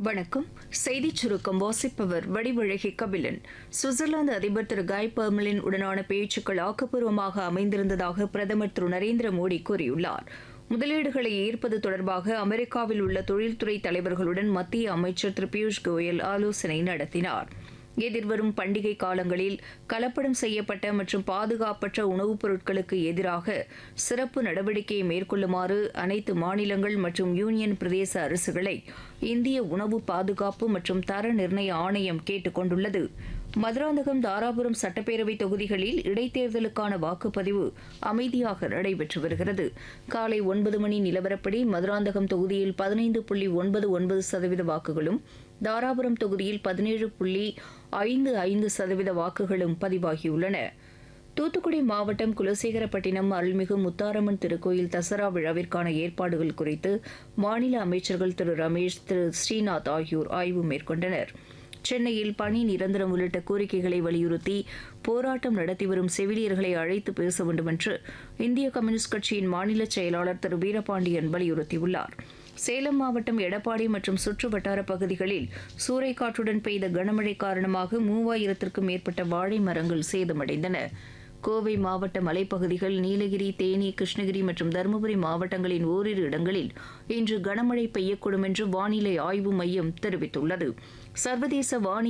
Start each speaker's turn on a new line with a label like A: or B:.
A: வணக்கம் செய்திச் சுருக்கம் வாசிப்பவர் வடிவழகி கபிலன் சுவிட்சர்லாந்து அதிபர் திரு காய் பர்மலின் உடனான பேச்சுக்கள் ஆக்கப்பூர்வமாக அமைந்திருந்ததாக பிரதமர் திரு நரேந்திர மோடி கூறியுள்ளார் முதலீடுகளை ஈர்ப்பது தொடர்பாக அமெரிக்காவில் உள்ள தொழில்துறை தலைவர்களுடன் மத்திய அமைச்சர் திரு பியூஷ் கோயல் ஆலோசனை நடத்தினார் எதிர்வரும் பண்டிகை காலங்களில் கலப்படம் செய்யப்பட்ட மற்றும் பாதுகாப்பற்ற உணவுப் பொருட்களுக்கு எதிராக சிறப்பு நடவடிக்கையை மேற்கொள்ளுமாறு அனைத்து மாநிலங்கள் மற்றும் யூனியன் பிரதேச அரசுகளை இந்திய உணவு பாதுகாப்பு மற்றும் தர நிர்ணய ஆணையம் கேட்டுக் கொண்டுள்ளது மதுராந்தகம் தாராபுரம் சட்டப்பேரவை தொகுதிகளில் இடைத்தேர்தலுக்கான வாக்குப்பதிவு அமைதியாக நடைபெற்று வருகிறது காலை ஒன்பது மணி நிலவரப்படி மதுராந்தகம் தொகுதியில் பதினைந்து புள்ளி ஒன்பது ஒன்பது சதவீத வாக்குகளும் தாராபுரம் தொகுதியில் பதினேழு புள்ளி ஐந்து ஐந்து சதவீத வாக்குகளும் பதிவாகியுள்ளன தூத்துக்குடி மாவட்டம் குலசேகரப்பட்டினம் அருள்மிகு முத்தாரம்மன் திருக்கோயில் தசரா விழாவிற்கான ஏற்பாடுகள் குறித்து மாநில அமைச்சர்கள் திரு ரமேஷ் திரு ஸ்ரீநாத் ஆகியோர் ஆய்வு மேற்கொண்டனர் சென்னையில் பணி நிரந்தரம் உள்ளிட்ட கோரிக்கைகளை வலியுறுத்தி போராட்டம் நடத்தி வரும் செவிலியர்களை அழைத்து பேச வேண்டும் என்று இந்திய கம்யூனிஸ்ட் கட்சியின் மாநில செயலாளர் திரு வீரபாண்டியன் வலியுறுத்தியுள்ளார் சேலம் மாவட்டம் எடப்பாடி மற்றும் சுற்று வட்டார பகுதிகளில் சூறைக்காற்றுடன் பெய்த கனமழை காரணமாக மூவாயிரத்திற்கும் மேற்பட்ட வாழை மரங்கள் சேதமடைந்தன கோவை மாவட்ட மலைப்பகுதிகள் நீலகிரி தேனி கிருஷ்ணகிரி மற்றும் தருமபுரி மாவட்டங்களின் ஓரிரு இடங்களில் இன்று கனமழை பெய்யக்கூடும் என்று வானிலை ஆய்வு மையம் தெரிவித்துள்ளது சர்வதேச வானி